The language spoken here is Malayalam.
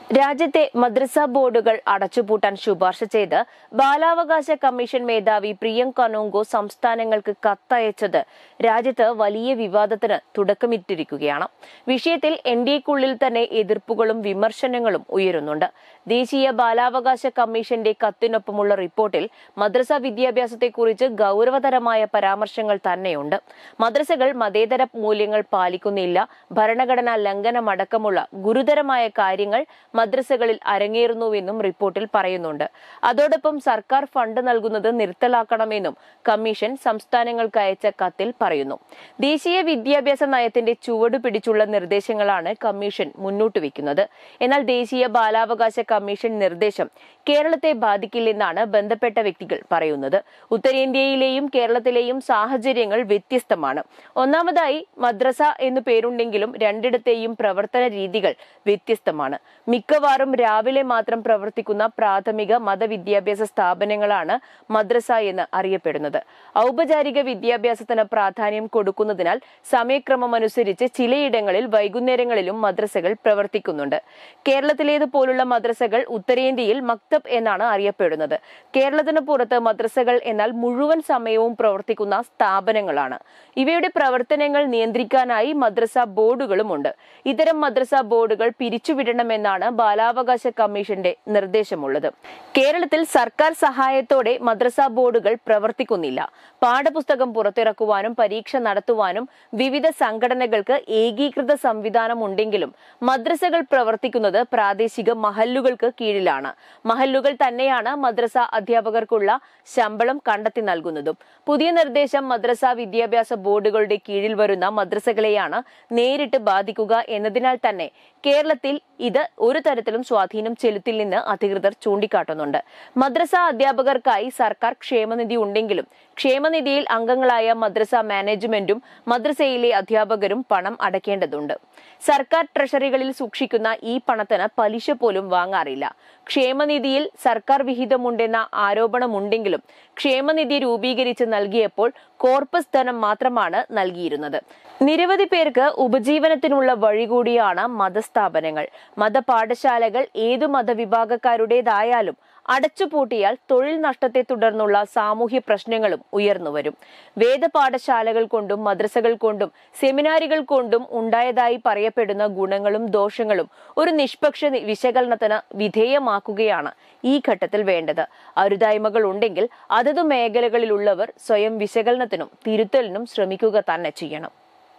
രാജ്യത്തെ മദ്രസ ബോർഡുകൾ അടച്ചുപൂട്ടാൻ ശുപാർശ ചെയ്ത് ബാലാവകാശ കമ്മീഷൻ മേധാവി പ്രിയങ്ക നോങ്കോ സംസ്ഥാനങ്ങൾക്ക് കത്തയച്ചത് രാജ്യത്ത് വലിയ വിവാദത്തിന് തുടക്കമിട്ടിരിക്കുകയാണ് വിഷയത്തിൽ എൻ ഡി എക്കുള്ളിൽ തന്നെ എതിർപ്പുകളും വിമർശനങ്ങളും ഉയരുന്നുണ്ട് ദേശീയ ബാലാവകാശ കമ്മീഷന്റെ കത്തിനൊപ്പമുള്ള റിപ്പോർട്ടിൽ മദ്രസ വിദ്യാഭ്യാസത്തെക്കുറിച്ച് ഗൗരവതരമായ പരാമർശങ്ങൾ തന്നെയുണ്ട് മദ്രസകൾ മതേതര മൂല്യങ്ങൾ പാലിക്കുന്നില്ല ഭരണഘടനാ ലംഘനമടക്കമുള്ള ഗുരുതരമായ കാര്യങ്ങൾ മദ്രസകളിൽ അരങ്ങേറുന്നുവെന്നും റിപ്പോർട്ടിൽ പറയുന്നുണ്ട് അതോടൊപ്പം സർക്കാർ ഫണ്ട് നൽകുന്നത് നിർത്തലാക്കണമെന്നും കമ്മീഷൻ സംസ്ഥാനങ്ങൾക്ക് അയച്ച കത്തിൽ പറയുന്നു ദേശീയ വിദ്യാഭ്യാസ നയത്തിന്റെ ചുവട് പിടിച്ചുള്ള നിർദ്ദേശങ്ങളാണ് കമ്മീഷൻ മുന്നോട്ട് വെക്കുന്നത് എന്നാൽ ദേശീയ ബാലാവകാശ കമ്മീഷൻ നിർദ്ദേശം കേരളത്തെ ബാധിക്കില്ലെന്നാണ് ബന്ധപ്പെട്ട വ്യക്തികൾ പറയുന്നത് ഉത്തരേന്ത്യയിലെയും കേരളത്തിലെയും സാഹചര്യങ്ങൾ വ്യത്യസ്തമാണ് ഒന്നാമതായി മദ്രസ എന്നു പേരുണ്ടെങ്കിലും രണ്ടിടത്തെയും പ്രവർത്തന രീതികൾ വ്യത്യസ്തമാണ് മിക്കവാറും രാവിലെ മാത്രം പ്രവർത്തിക്കുന്ന പ്രാഥമിക മതവിദ്യാഭ്യാസ സ്ഥാപനങ്ങളാണ് മദ്രസ എന്ന് അറിയപ്പെടുന്നത് ഔപചാരിക വിദ്യാഭ്യാസത്തിന് പ്രാധാന്യം കൊടുക്കുന്നതിനാൽ സമയക്രമമനുസരിച്ച് ചിലയിടങ്ങളിൽ വൈകുന്നേരങ്ങളിലും മദ്രസകൾ പ്രവർത്തിക്കുന്നുണ്ട് കേരളത്തിലേതുപോലുള്ള മദ്രസകൾ ഉത്തരേന്ത്യയിൽ മക്തബ് എന്നാണ് അറിയപ്പെടുന്നത് കേരളത്തിന് പുറത്ത് മദ്രസകൾ എന്നാൽ മുഴുവൻ സമയവും പ്രവർത്തിക്കുന്ന സ്ഥാപനങ്ങളാണ് ഇവയുടെ പ്രവർത്തനങ്ങൾ നിയന്ത്രിക്കാനായി മദ്രസ ബോർഡുകളുമുണ്ട് ഇത്തരം മദ്രസ ബോർഡുകൾ പിരിച്ചുവിടണമെന്നാണ് ബാലാവകാശ കമ്മീഷന്റെ നിർദ്ദേശമുള്ളത് കേരളത്തിൽ സർക്കാർ സഹായത്തോടെ മദ്രസ ബോർഡുകൾ പ്രവർത്തിക്കുന്നില്ല പാഠപുസ്തകം പുറത്തിറക്കുവാനും പരീക്ഷ നടത്തുവാനും വിവിധ സംഘടനകൾക്ക് ഏകീകൃത സംവിധാനം ഉണ്ടെങ്കിലും മദ്രസകൾ പ്രവർത്തിക്കുന്നത് പ്രാദേശിക മഹല്ലുകൾക്ക് കീഴിലാണ് മഹല്ലുകൾ തന്നെയാണ് മദ്രസ അധ്യാപകർക്കുള്ള ശമ്പളം കണ്ടെത്തി നൽകുന്നതും പുതിയ നിർദ്ദേശം മദ്രസ വിദ്യാഭ്യാസ ബോർഡുകളുടെ കീഴിൽ വരുന്ന മദ്രസകളെയാണ് നേരിട്ട് ബാധിക്കുക എന്നതിനാൽ തന്നെ കേരളത്തിൽ ഇത് ഒരു തരത്തിലും സ്വാധീനം ചെലുത്തില്ലെന്ന് അധികൃതർ ചൂണ്ടിക്കാട്ടുന്നുണ്ട് മദ്രസ അധ്യാപകർക്കായി സർക്കാർ ക്ഷേമനിധി ഉണ്ടെങ്കിലും ക്ഷേമനിധിയിൽ അംഗങ്ങളായ മദ്രസ മാനേജ്മെന്റും മദ്രസയിലെ അധ്യാപകരും പണം അടയ്ക്കേണ്ടതുണ്ട് സർക്കാർ ട്രഷറികളിൽ സൂക്ഷിക്കുന്ന ഈ പണത്തിന് പലിശ പോലും വാങ്ങാറില്ല ക്ഷേമനിധിയിൽ സർക്കാർ വിഹിതമുണ്ടെന്ന ആരോപണമുണ്ടെങ്കിലും ക്ഷേമനിധി രൂപീകരിച്ച് നൽകിയപ്പോൾ കോർപ്പസ് ധനം മാത്രമാണ് നൽകിയിരുന്നത് നിരവധി പേർക്ക് ഉപജീവനത്തിനുള്ള വഴി കൂടിയാണ് മതസ്ഥാപനങ്ങൾ മതപാഠശാലകൾ ഏതു മതവിഭാഗക്കാരുടേതായാലും അടച്ചുപൂട്ടിയാൽ തൊഴിൽ നഷ്ടത്തെ തുടർന്നുള്ള സാമൂഹ്യ പ്രശ്നങ്ങളും ഉയർന്നുവരും വേദപാഠശാലകൾ കൊണ്ടും മദ്രസകൾ കൊണ്ടും സെമിനാറുകൾ കൊണ്ടും ഉണ്ടായതായി പറയപ്പെടുന്ന ഗുണങ്ങളും ദോഷങ്ങളും ഒരു നിഷ്പക്ഷ വിശകലനത്തിന് വിധേയമാക്കുകയാണ് ഈ ഘട്ടത്തിൽ വേണ്ടത് അരുതായ്മകൾ ഉണ്ടെങ്കിൽ അതതു മേഖലകളിലുള്ളവർ സ്വയം വിശകലനത്തിനും തിരുത്തലിനും ശ്രമിക്കുക തന്നെ ചെയ്യണം